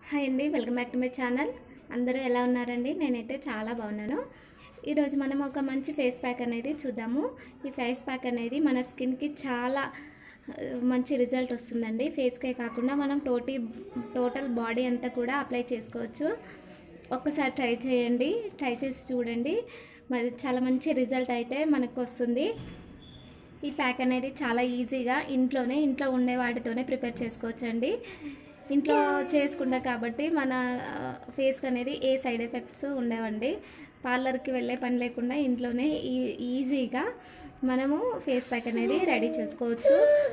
hi అండి welcome back to my channel అందరూ ఎలా ఉన్నారండి నేనైతే చాలా బాగున్నాను ఈరోజు మనం ఒక మంచి ఫేస్ ప్యాక్ అనేది చూద్దాము ఈ ఫేస్ ప్యాక్ అనేది మన స్కిన్కి చాలా ఆ, మంచి రిజల్ట్ వస్తుందండి ఫేస్కే కాకుండా మనం టోటీ టోటల్ బాడీ అంతా కూడా అప్లై చేసుకోవచ్చు ఒక్కసారి ట్రై చేయండి ట్రై చేసి చూడండి మరి చాలా మంచి రిజల్ట్ అయితే మనకు వస్తుంది ఈ ప్యాక్ అనేది చాలా ఈజీగా ఇంట్లోనే ఇంట్లో ఉండే వాటితోనే ప్రిపేర్ చేసుకోవచ్చండి ఇంట్లో చేసుకుంటాం కాబట్టి మన ఫేస్కి అనేది ఏ సైడ్ ఎఫెక్ట్స్ ఉండవండి పార్లర్కి వెళ్ళే పని లేకుండా ఇంట్లోనే ఈ ఈజీగా మనము ఫేస్ ప్యాక్ అనేది రెడీ చేసుకోవచ్చు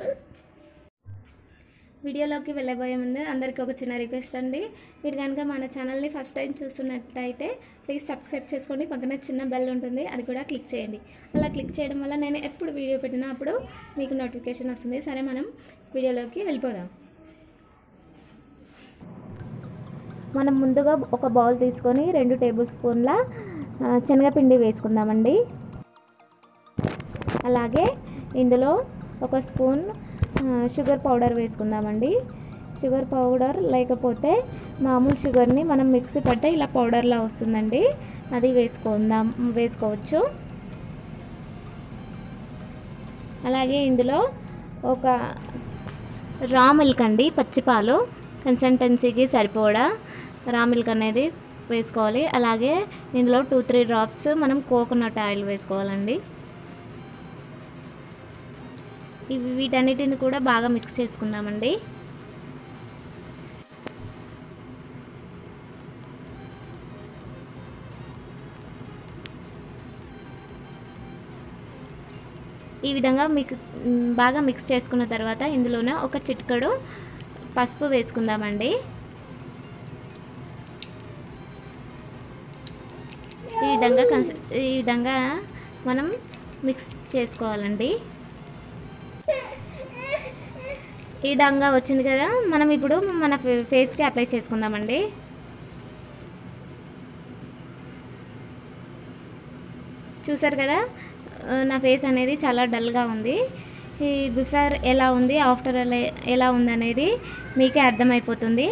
వీడియోలోకి వెళ్ళబోయే ముందు అందరికీ ఒక చిన్న రిక్వెస్ట్ అండి మీరు కనుక మన ఛానల్ని ఫస్ట్ టైం చూస్తున్నట్టయితే ప్లీజ్ సబ్స్క్రైబ్ చేసుకోండి పక్కన చిన్న బెల్ ఉంటుంది అది కూడా క్లిక్ చేయండి అలా క్లిక్ చేయడం వల్ల నేను ఎప్పుడు వీడియో పెట్టినా అప్పుడు మీకు నోటిఫికేషన్ వస్తుంది సరే మనం వీడియోలోకి వెళ్ళిపోదాం మనం ముందుగా ఒక బౌల్ తీసుకొని రెండు టేబుల్ స్పూన్ల ఆ, శనగపిండి వేసుకుందామండి అలాగే ఇందులో ఒక స్పూన్ ఆ, షుగర్ పౌడర్ వేసుకుందామండి షుగర్ పౌడర్ లేకపోతే మామూలు షుగర్ని మనం మిక్సీ పడితే ఇలా పౌడర్లా వస్తుందండి అది వేసుకుందాం వేసుకోవచ్చు అలాగే ఇందులో ఒక రా మిల్క్ అండి పచ్చిపాలు కన్సిస్టెన్సీకి సరిపోడా రా మిల్క్ అనేది వేసుకోవాలి అలాగే ఇందులో టూ త్రీ డ్రాప్స్ మనం కోకోనట్ ఆయిల్ వేసుకోవాలండి ఇవి వీటన్నిటిని కూడా బాగా మిక్స్ చేసుకుందామండి ఈ విధంగా మిక్స్ బాగా మిక్స్ చేసుకున్న తర్వాత ఇందులోనే ఒక చిటికడు పసుపు వేసుకుందామండి ఈ విధంగా కన్స్ ఈ విధంగా మనం మిక్స్ చేసుకోవాలండి ఈ విధంగా వచ్చింది కదా మనం ఇప్పుడు మన ఫే- ఫేస్కి అప్లై చేసుకుందామండి చూసారు కదా ఆ, నా ఫేస్ అనేది చాలా డల్గా ఉంది ఈ బిఫోర్ ఎలా ఉంది ఆఫ్టర్ ఎలా ఎలా ఉంది అనేది మీకే అర్థమైపోతుంది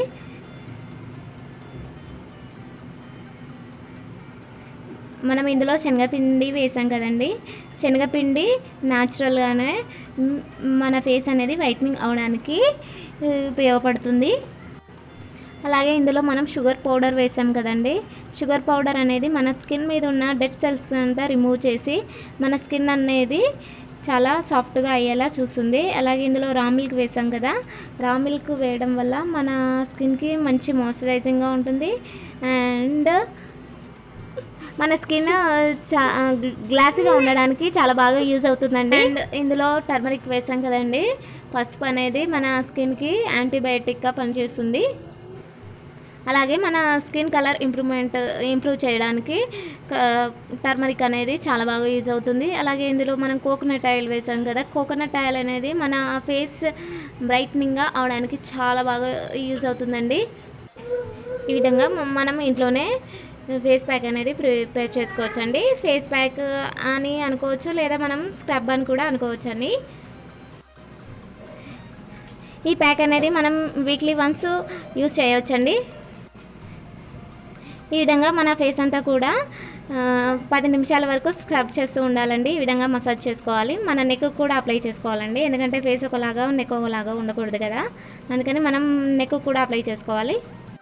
మనం ఇందులో శనగపిండి వేసాం కదండి శనగపిండి న్యాచురల్గానే మ్, మన ఫేస్ అనేది వైట్నింగ్ అవడానికి ఆ, ఉపయోగపడుతుంది అలాగే ఇందులో మనం షుగర్ పౌడర్ వేసాం కదండి షుగర్ పౌడర్ అనేది మన స్కిన్ మీద ఉన్న డెడ్ సెల్స్ అంతా రిమూవ్ చేసి మన స్కిన్ అనేది చాలా సాఫ్ట్గా అయ్యేలా చూస్తుంది అలాగే ఇందులో రా మిల్క్ వేసాం కదా రా మిల్క్ వేయడం వల్ల మన స్కిన్కి మంచి మాయిశ్చరైజింగ్గా ఉంటుంది అండ్ మన స్కిన్ చా గ్లాసీగా ఉండడానికి చాలా బాగా యూజ్ అవుతుందండి అండ్ ఇందులో టర్మరిక్ వేసాం కదండి పసుపు అనేది మన స్కిన్కి యాంటీబయాటిక్గా పనిచేస్తుంది అలాగే మన స్కిన్ కలర్ ఇంప్రూవ్మెంట్ ఇంప్రూవ్ చేయడానికి టర్మరిక్ అనేది చాలా బాగా యూజ్ అవుతుంది అలాగే ఇందులో మనం కోకోనట్ ఆయిల్ వేసాం కదా కోకోనట్ ఆయిల్ అనేది మన ఫేస్ బ్రైట్నింగ్గా అవడానికి చాలా బాగా యూజ్ అవుతుందండి ఈ విధంగా మ- మనం ఇంట్లోనే ఫేస్ ప్యాక్ అనేది ప్రిపేర్ చేసుకోవచ్చండి ఫేస్ ప్యాక్ అని అనుకోవచ్చు లేదా మనం స్క్రబ్ అని కూడా అనుకోవచ్చండి ఈ ప్యాక్ అనేది మనం వీక్లీ వన్స్ యూజ్ చేయవచ్చండి ఈ విధంగా మన ఫేస్ అంతా కూడా ఆ, పది నిమిషాల వరకు స్క్రబ్ చేస్తూ ఉండాలండి ఈ విధంగా మసాజ్ చేసుకోవాలి మన నెక్ కూడా అప్లై చేసుకోవాలండి ఎందుకంటే ఫేస్ ఒకలాగా నెక్ ఒకలాగా ఉండకూడదు కదా అందుకని మనం నెక్ కూడా అప్లై చేసుకోవాలి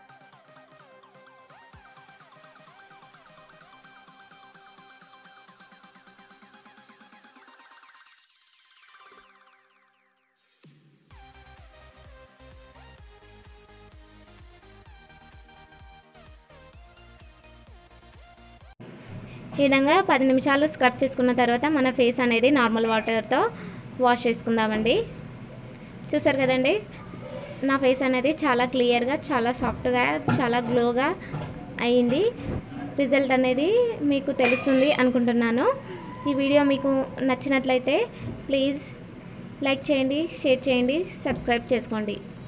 ఈ విధంగా పది నిమిషాలు స్క్రబ్ చేసుకున్న తర్వాత మన ఫేస్ అనేది నార్మల్ వాటర్తో వాష్ చేసుకుందామండి చూసారు కదండి నా ఫేస్ అనేది చాలా క్లియర్గా చాలా సాఫ్ట్గా చాలా గ్లోగా అయ్యింది రిజల్ట్ అనేది మీకు తెలుస్తుంది అనుకుంటున్నాను ఈ వీడియో మీకు నచ్చినట్లయితే ప్లీజ్ లైక్ చేయండి షేర్ చేయండి సబ్స్క్రైబ్ చేసుకోండి